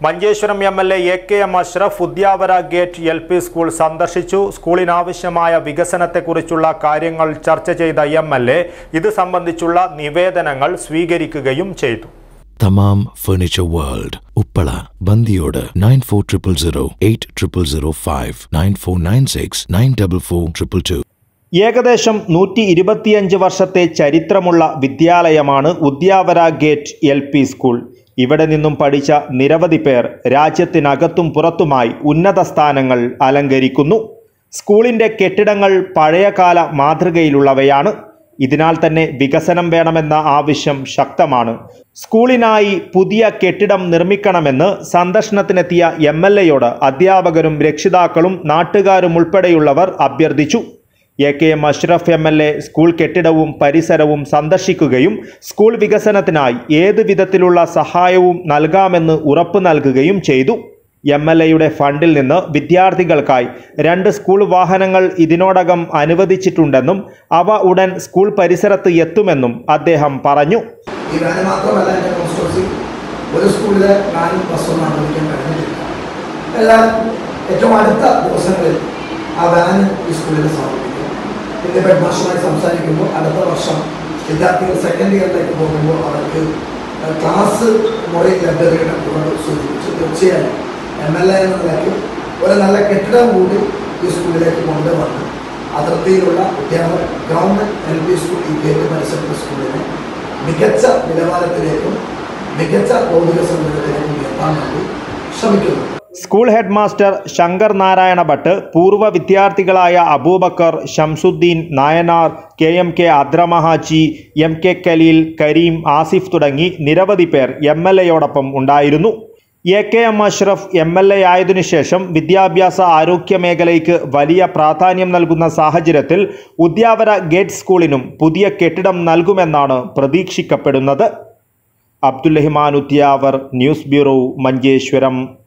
Manjeshwaram M L A A K M Ashraf Udyavara gate L P school സന്ദർശിച്ചു സ്കൂളിനാവശ്യമായ വികസനത്തെക്കുറിച്ചുള്ള കാര്യങ്ങൾ ചർച്ച ചെയ്ത എം എൽ എ ഇത് സംബന്ധിച്ചുള്ള നിവേദനങ്ങൾ സ്വീകരിക്കുകയും ചെയ്തു Tamam furniture world Uppala Bandiyod nine four triple zero eight triple zero five nine four nine six nine double four triple two ഏകദേശം നൂറ്റി ഇരുപത്തിയഞ്ച് വർഷത്തെ ചരിത്രമുള്ള വിദ്യാലയമാണ് Udyavara gate L P school ഇവിടെ നിന്നും പഠിച്ച നിരവധി പേർ രാജ്യത്തിനകത്തും പുറത്തുമായി ഉന്നത സ്ഥാനങ്ങൾ അലങ്കരിക്കുന്നു സ്കൂളിൻ്റെ കെട്ടിടങ്ങൾ പഴയകാല മാതൃകയിലുള്ളവയാണ് ഇതിനാൽ തന്നെ വികസനം വേണമെന്ന ആവശ്യം ശക്തമാണ് സ്കൂളിനായി പുതിയ കെട്ടിടം നിർമ്മിക്കണമെന്ന് സന്ദർശനത്തിനെത്തിയ എം എൽ എയോട് അധ്യാപകരും രക്ഷിതാക്കളും നാട്ടുകാരും ഉൾപ്പെടെയുള്ളവർ അഭ്യർത്ഥിച്ചു A K M Ashraf M L A school കെട്ടിടവും പരിസരവും സന്ദർശിക്കുകയും സ്കൂൾ വികസനത്തിനായി ഏത് വിധത്തിലുള്ള സഹായവും നൽകാമെന്ന് ഉറപ്പു നൽകുകയും ചെയ്തു എം എൽ എയുടെ ഫണ്ടിൽ നിന്ന് വിദ്യാർത്ഥികൾക്കായി രണ്ട് സ്കൂൾ വാഹനങ്ങൾ ഇതിനോടകം അനുവദിച്ചിട്ടുണ്ടെന്നും അവ ഉടൻ സ്കൂൾ പരിസരത്ത് എത്തുമെന്നും അദ്ദേഹം പറഞ്ഞു ഈ വാന് മാത്രമല്ല എൻ്റെ കോൺസ്റ്റുവൻസി ഒരു സ്കൂളിലെ വാനും ബസ്സും അനുവദിക്കാൻ കഴിഞ്ഞിട്ടില്ല എന്നാൽ ഏറ്റവും അടുത്ത ദിവസങ്ങളിൽ ആ വാന് ഈ സ്കൂളിൽ സമർപ്പിക്കും ഇന്ന് ഹെഡ് മാസ്റ്ററുമായി സംസാരിക്കുമ്പോൾ അടുത്ത വർഷം വിദ്യാർത്ഥികൾ സെക്കൻഡ് ഇയറിലേക്ക് പോകുമ്പോൾ അവർക്ക് ക്ലാസ് മുറി ലഭ്യതയുടെ കുറവ് സൂചിപ്പിച്ചു തീർച്ചയായും എം എൽ എ എന്ന നിലയ്ക്ക് ഒരു നല്ല കെട്ടിടം കൂടി ഈ സ്കൂളിലേക്ക് കൊണ്ടുവന്ന് അതിർത്തിയിലുള്ള Udyana government L P school ഈ ഗേറ്റ് പരിസരത്തെ സ്കൂളിനെ മികച്ച നിലവാരത്തിലേക്കും മികച്ച ഭൗതിക സൗകര്യത്തിലേക്കും ഉയർത്താൻ വേണ്ടി ശ്രമിക്കുന്നു school head master Shankar Narayana Bhat പൂർവ്വ വിദ്യാർത്ഥികളായ Abubakar Shamsuddin Nayanar K M K Adramahaji M K Khaleel Kareem Asif തുടങ്ങി നിരവധി പേർ എം എൽ എയോടൊപ്പം ഉണ്ടായിരുന്നു A K M Ashraf M L A ആയതിനു ശേഷം വിദ്യാഭ്യാസ ആരോഗ്യ മേഖലയ്ക്ക് വലിയ പ്രാധാന്യം നൽകുന്ന സാഹചര്യത്തിൽ ഉദ്യാവര ഗേറ്റ് സ്കൂളിനും പുതിയ കെട്ടിടം നൽകുമെന്നാണ് പ്രതീക്ഷിക്കപ്പെടുന്നത് അബ്ദുൽ റഹ്മാൻ ഉദ്യാവർ ന്യൂസ് ബ്യൂറോ മഞ്ചേശ്വരം